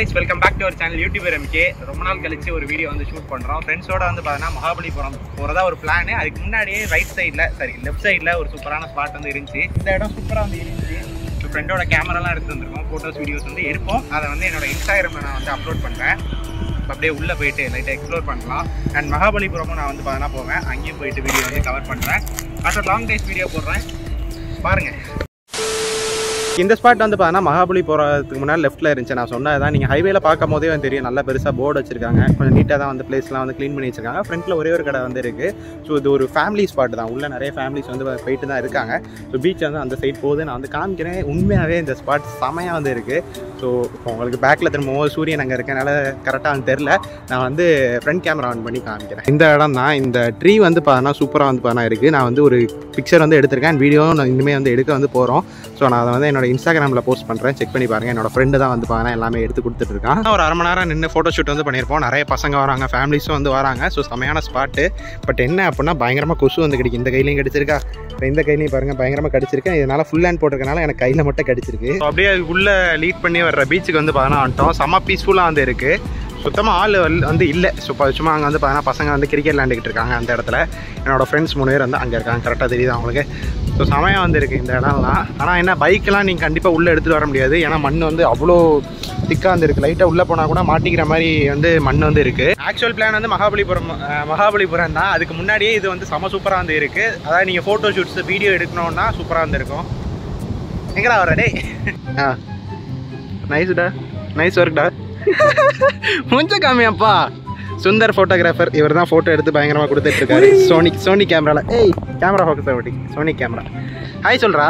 guys welcome back to our channel YouTuber M K ரொம்ப நாள் கழிச்சு ஒரு வீடியோ வந்து ஷூட் பண்ணுறோம் ஃப்ரெண்ட்ஸோட வந்து பார்த்தீங்கன்னா மகாபலிபுரம் போகிறதா ஒரு பிளான் அதுக்கு முன்னாடியே ரைட் சைடில் சரி லெஃப்ட் சைடில் ஒரு சூப்பரான ஸ்பாட் வந்து இருந்துச்சு இந்த இடம் சூப்பராக வந்து இருந்துச்சு ஸோ ஃப்ரெண்டோட கேமராலாம் எடுத்து வந்திருக்கோம் ஃபோட்டோஸ் வீடியோஸ் வந்து இருப்போம் அதை வந்து என்னோட இன்ஸ்டாகிராமில் நான் வந்து அப்லோட் பண்ணுறேன் அப்படியே உள்ளே போயிட்டு லைட்டாக எக்ஸ்ப்ளோர் பண்ணலாம் அண்ட் மகாபலிபுரமும் நான் வந்து பார்த்தீங்கன்னா போவேன் அங்கேயும் போயிட்டு வீடியோ வந்து கவர் பண்ணுறேன் அடுத்த லாங் டேஸ் வீடியோ போடுறேன் பாருங்கள் இந்த ஸ்பாட் வந்து பார்த்தீங்கன்னா மகாபலி போகிறதுக்கு முன்னாடி லெஃப்ட்டில் இருந்துச்சு நான் சொன்னதான் நீங்கள் ஹைவேல பார்க்கும் போதே வந்து தெரியும் நல்லா பெருசாக போர்டு வச்சிருக்காங்க கொஞ்சம் நீட்டாக தான் வந்து பிளேஸ்லாம் வந்து க்ளீன் பண்ணி வச்சிருக்காங்க ஃப்ரண்ட்டில் ஒரே ஒரு கடை வந்து இருக்குது ஸோ இது ஒரு ஃபேமிலி ஸ்பாட் தான் உள்ள நிறைய ஃபேமிலிஸ் வந்து போயிட்டு தான் இருக்காங்க ஸோ பீச் வந்து அந்த சைட் போகுது நான் வந்து காமிக்கிறேன் உண்மையாகவே இந்த ஸ்பாட் செமையாக வந்து இருக்குது ஸோ இப்போ உங்களுக்கு பேக்கில் திரும்ப சூரியன் அங்கே இருக்கனால கரெக்டாக வந்து தெரில நான் வந்து ஃப்ரண்ட் கேமரா ஆன் பண்ணி காமிக்கிறேன் இந்த இடம் தான் இந்த ட்ரீ வந்து பார்த்தீங்கன்னா சூப்பராக வந்து பார்த்தா இருக்குது நான் வந்து ஒரு பிக்சர் வந்து எடுத்திருக்கேன் வீடியோ நான் இனிமேல் வந்து எடுக்க வந்து போகிறோம் ஸோ நான் அதை வந்து என்னோட இன்ஸ்டாகிராமில் போஸ்ட் பண்ணுறேன் செக் பண்ணி பாருங்கள் என்னோட ஃப்ரெண்டு தான் வந்து பார்த்தா எல்லாமே எடுத்து கொடுத்துட்டு இருக்கான் ஒரு அரை மணி நேரம் நின்று ஃபோட்டோ ஷூட் வந்து பண்ணியிருப்போம் நிறைய பசங்க வராங்க ஃபேமிலிஸும் வந்து வராங்க ஸோ செமையான ஸ்பாட்டு பட் என்ன அப்படின்னா பயங்கரமாக கொசு வந்து கிடைக்கும் இந்த கையிலையும் கடிச்சிருக்கா இப்போ இந்த கையிலையும் பாருங்கள் பயங்கரமாக கடிச்சிருக்கேன் இதனால் ஃபுல் ஹேண்ட் போட்டிருக்கனால எனக்கு கையில் மட்டும் கடிச்சிருக்கு ஸோ அப்படியே உள்ளே லீட் பண்ணி வர்ற பீச்சுக்கு வந்து பார்த்தா வந்துட்டோம் செம்ம பீஸ்ஃபுல்லாக வந்து இருக்குது சுத்தமாக ஆள் வல்- வந்து இல்லை ஸோ இப்போ சும்மா அங்கே வந்து பார்த்தீங்கன்னா பசங்க வந்து கிரிக்கெட் விளாண்டுக்கிட்டு இருக்காங்க அந்த இடத்துல என்னோட ஃப்ரெண்ட்ஸ் மூணு பேர் வந்து அங்கே இருக்காங்க கரெக்டாக தெரியுது அவங்களுக்கு ஸோ செமையாக வந்து இருக்குது இந்த இடம்லாம் ஆனால் என்ன பைக்கெலாம் நீங்கள் கண்டிப்பாக உள்ளே எடுத்துகிட்டு வர முடியாது ஏன்னா மண் வந்து அவ்வளோ திக்காக வந்து இருக்குது லைட்டாக உள்ளே போனால் கூட மாட்டிக்கிற மாதிரி வந்து மண் வந்து இருக்குது ஆக்சுவல் பிளான் வந்து மகாபலிபுரம் அஹ், மகாபலிபுரம் தான் அதுக்கு முன்னாடியே இது வந்து செம சூப்பராக வந்து இருக்குது அதாவது நீங்கள் ஃபோட்டோ ஷூட்ஸ் வீடியோ எடுக்கணும்னா சூப்பராக வந்து இருக்கும் எங்கடா வர டேய் ஆ நைஸ்டா நைஸ் ஒர்க்டா கொஞ்சம் காமியாப்பா சுந்தர் ஃபோட்டோகிராஃபர் இவர் தான் ஃபோட்டோ எடுத்து பயங்கரமாக கொடுத்துட்டு இருக்காரு சோனி சோனி கேமரால ஏய் கேமரா ஃபோக்கஸ் ஓட்டி சோனி கேமரா ஹாய் சொல்றா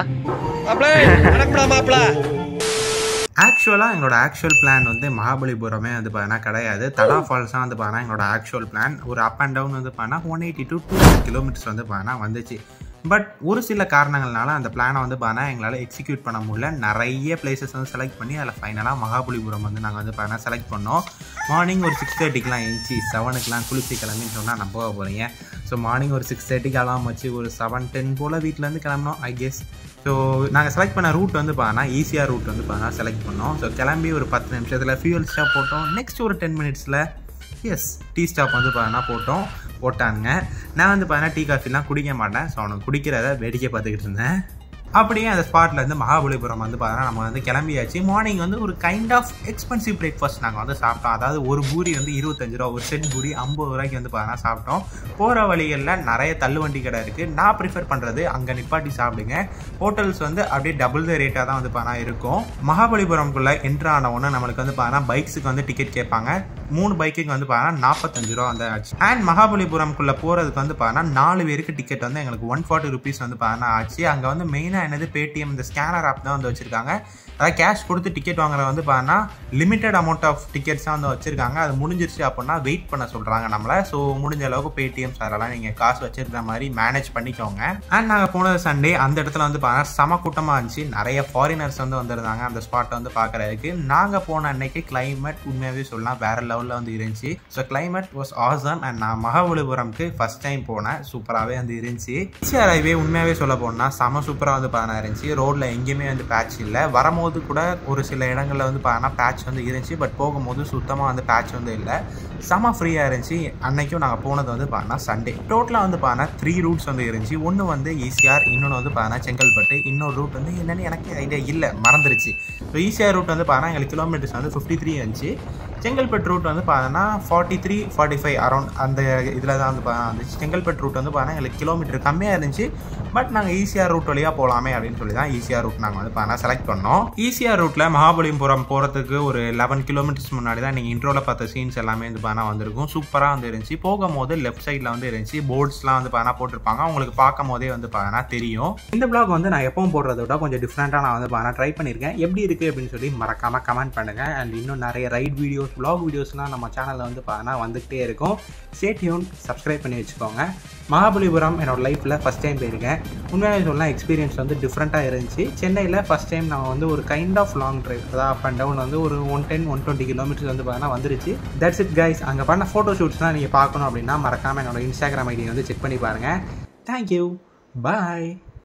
ஆக்சுவலாக எங்களோட ஆக்சுவல் பிளான் வந்து மகாபலிபுரமே வந்து பார்த்தீங்கன்னா கிடையாது தலா ஃபால்ஸ் தான் வந்து பார்த்தீங்கன்னா எங்களோட ஆக்சுவல் பிளான் ஒரு அப் அண்ட் டவுன் வந்து பார்த்தீங்கன்னா one eighty to two kilometres வந்து பார்த்தீங்கன்னா வந்துச்சு பட் ஒரு சில காரணங்கள்னால அந்த பிளானை வந்து பார்த்தீங்கன்னா எங்களால் எக்ஸிக்யூட் பண்ண முடியல நிறைய பிளேசஸ் வந்து செலக்ட் பண்ணி அதில் ஃபைனலாக மகாபலிபுரம் வந்து நாங்கள் வந்து பார்த்தீங்கன்னா செலக்ட் பண்ணோம் மார்னிங் ஒரு சிக்ஸ் தேர்ட்டிக்கெலாம் எழுந்துச்சி செவனுக்குலாம் குளிச்சு கிளம்பின்னு சொன்னால் நம்ப போகிறீங்க ஸோ மார்னிங் ஒரு சிக்ஸ் தேர்ட்டிக்கு அலாம் வச்சு ஒரு செவன் டென் போல் வீட்டிலேருந்து கிளம்பினோம் ஐ கெஸ் ஸோ நாங்கள் செலக்ட் பண்ண ரூட் வந்து பார்த்தா ஈஸியாக ரூட் வந்து பார்த்தா செலக்ட் பண்ணோம் ஸோ கிளம்பி ஒரு பத்து நிமிஷத்தில் ஃபியூல் ஸ்டாப் போட்டோம் நெக்ஸ்ட் ஒரு டென் மினிட்ஸில் எஸ் டீ ஸ்டாப் வந்து பார்த்தீங்கன்னா போட்டோம் போட்டானுங்க நான் வந்து பார்த்தீங்கன்னா டீ காஃபிலாம் குடிக்க மாட்டேன் ஸோ அவனுக்கு குடிக்கிறத வேடிக்கை பார்த்துக்கிட்டு இருந்தேன் அப்படியே அந்த ஸ்பாட்ல இருந்து மகாபலிபுரம் வந்து பார்த்தீங்கன்னா நம்ம வந்து கிளம்பியாச்சு மார்னிங் வந்து ஒரு கைண்ட் ஆஃப் எக்ஸ்பென்சிவ் பிரேக்ஃபாஸ்ட் நாங்கள் வந்து சாப்பிட்டோம் அதாவது ஒரு பூரி வந்து இருபத்தஞ்சு ரூபா ஒரு செட் பூரி ஐம்பது ரூபாய்க்கு வந்து பார்த்தீங்கன்னா சாப்பிட்டோம் போகிற வழிகளில் நிறைய தள்ளுவண்டி கடை இருக்குது நான் ப்ரிஃபர் பண்ணுறது அங்கே நிப்பாட்டி சாப்பிடுங்க ஹோட்டல்ஸ் வந்து அப்படியே டபுள் த ரேட்டாக தான் வந்து பார்த்தீங்கன்னா இருக்கும் மகாபலிபுரம்குள்ளே என்ட்ரு ஆன உடனே நம்மளுக்கு வந்து பார்த்தீங்கன்னா பைக்ஸுக்கு வந்து டிக்கெட் கேட்பாங்க மூணு பைக்குக்கு வந்து பார்த்தீங்கன்னா நாற்பத்தஞ்சு ரூபா வந்து ஆச்சு அண்ட் மகாபலிபுரம்குள்ளே போகிறதுக்கு வந்து பார்த்தீங்கன்னா நாலு பேருக்கு டிக்கெட் வந்து எங்களுக்கு ஒன் ஃபார்ட்டி ருபீஸ் வந்து பார்த்தீங்கன்னா ஆச்சு அங்கே வந்து மெயினாக என்னது பேடிஎம் இந்த ஸ்கேனர் ஆப் தான் வந்து வச்சுருக்காங்க அதாவது கேஷ் கொடுத்து டிக்கெட் வாங்குறது வந்து பார்த்தீங்கன்னா லிமிட்டட் அமௌண்ட் ஆஃப் டிக்கெட்ஸ் தான் வந்து வச்சுருக்காங்க அது முடிஞ்சிருச்சு அப்படின்னா வெயிட் பண்ண சொல்கிறாங்க நம்மளை ஸோ முடிஞ்ச அளவுக்கு பேடிஎம்ஸ் அதெல்லாம் நீங்கள் காசு வச்சிருக்கிற மாதிரி மேனேஜ் பண்ணிக்கோங்க அண்ட் நாங்கள் போனது சண்டே அந்த இடத்துல வந்து பார்த்தீங்கன்னா செம கூட்டமாக இருந்துச்சு நிறைய ஃபாரினர்ஸ் வந்து வந்திருந்தாங்க அந்த ஸ்பாட்டை வந்து பார்க்குறதுக்கு நாங்கள் போன அன்னைக்கு கிளைமேட் உண்மையாகவே சொல்லலாம் வேற லெவலில் வந்து இருந்துச்சு so climate was awesome and நான் மகாபலிபுரம்க்கு ஃபர்ஸ்ட் டைம் போனேன் சூப்பராகவே வந்து இருந்துச்சு ஈசிஆர் ஹைவே உண்மையாகவே சொல்ல போனால் செம சூப்பராக வந்து பார்த்தா இருந்துச்சு ரோட்டில் எங்கேயுமே வந்து பேட்ச் இல்லை வரும்போது கூட ஒரு சில இடங்களில் வந்து பார்த்தா பேட்ச் வந்து இருந்துச்சு பட் போகும்போது சுத்தமாக வந்து பேட்ச் வந்து இல்லை செம ஃப்ரீயாக இருந்துச்சு அன்னைக்கும் நாங்கள் போனது வந்து பார்த்தா சண்டே டோட்டலாக வந்து பார்த்தா த்ரீ ரூட்ஸ் வந்து இருந்துச்சு ஒன்று வந்து ஈசிஆர் இன்னொன்று வந்து பார்த்தா செங்கல்பட்டு இன்னொரு ரூட் வந்து என்னென்னு எனக்கு ஐடியா இல்லை மறந்துருச்சு ஸோ ஈசிஆர் ரூட் வந்து பார்த்தா எங்களுக்கு கிலோமீட்டர்ஸ் வந்து ஃபிஃப்டி த்ரீ இருந்துச்சு செங்கல்பட்டு ரூட் வந்து பார்த்தோன்னா forty three forty five around அந்த இதில் தான் வந்து பார்த்தா இருந்துச்சு செங்கல்பட்டு ரூட் வந்து பார்த்தா எங்களுக்கு கிலோமீட்டர் கம்மியாக இருந்துச்சு பட் நாங்கள் ஈசிஆர் ரூட் வழியாக போகலாமே அப்படின்னு சொல்லி தான் ஈசிஆர் ரூட் நாங்கள் வந்து பார்த்தா செலக்ட் பண்ணோம் ஈசிஆர் ரூட்டில் மகாபலிபுரம் போகிறதுக்கு ஒரு லெவன் கிலோமீட்டர்ஸ் முன்னாடி தான் நீங்கள் இன்ட்ரோவில் பார்த்த சீன்ஸ் எல்லாமே வந்து பார்த்தா வந்திருக்கும் சூப்பராக வந்து இருந்துச்சு போகும்போது லெஃப்ட் சைடில் வந்து இருந்துச்சு போர்ட்ஸ்லாம் வந்து பார்த்தா போட்டிருப்பாங்க உங்களுக்கு பார்க்கும் போதே வந்து பார்த்தா தெரியும் இந்த பிளாக் வந்து நான் எப்பவும் போடுறத விட கொஞ்சம் டிஃப்ரெண்ட்டாக நான் வந்து பார்த்தா ட்ரை பண்ணியிருக்கேன் எப்படி இருக்குது அப்படின்னு சொல்லி மறக்காமல் கமெண்ட் பண்ணுங்கள் அண்ட் இன்னும் நிறைய ரைட் வீடியோஸ் vlog வீடியோஸ்லாம் நம்ம சேனலில் வந்து பார்த்தா வந்துகிட்டே இருக்கும் ஸ்டேட்யூன் சப்ஸ்கிரைப் பண்ணி வச்சுக்கோங்க மகாபலிபுரம் என்னோட லைஃப்பில் ஃபஸ்ட் டைம் போயிருக்கேன் உண்மையாக சொல்லலாம் எக்ஸ்பீரியன்ஸ் வந்து டிஃப்ரெண்ட்டாக இருந்துச்சு சென்னையில் ஃபஸ்ட் டைம் நான் வந்து ஒரு கைண்ட் ஆஃப் லாங் ட்ரைவ் அதாவது அப் அண்ட் டவுன் வந்து ஒரு one ten one twenty kilometres வந்து பார்த்தீங்கன்னா வந்துருச்சு தட்ஸ் இட் கைஸ் அங்கே பண்ண ஃபோட்டோ ஷூட்ஸ்லாம் நீங்கள் பார்க்கணும் அப்படின்னா மறக்காமல் என்னோட இன்ஸ்டாகிராம் ஐடி வந்து செக் பண்ணி பாருங்கள் தேங்க்யூ பாய்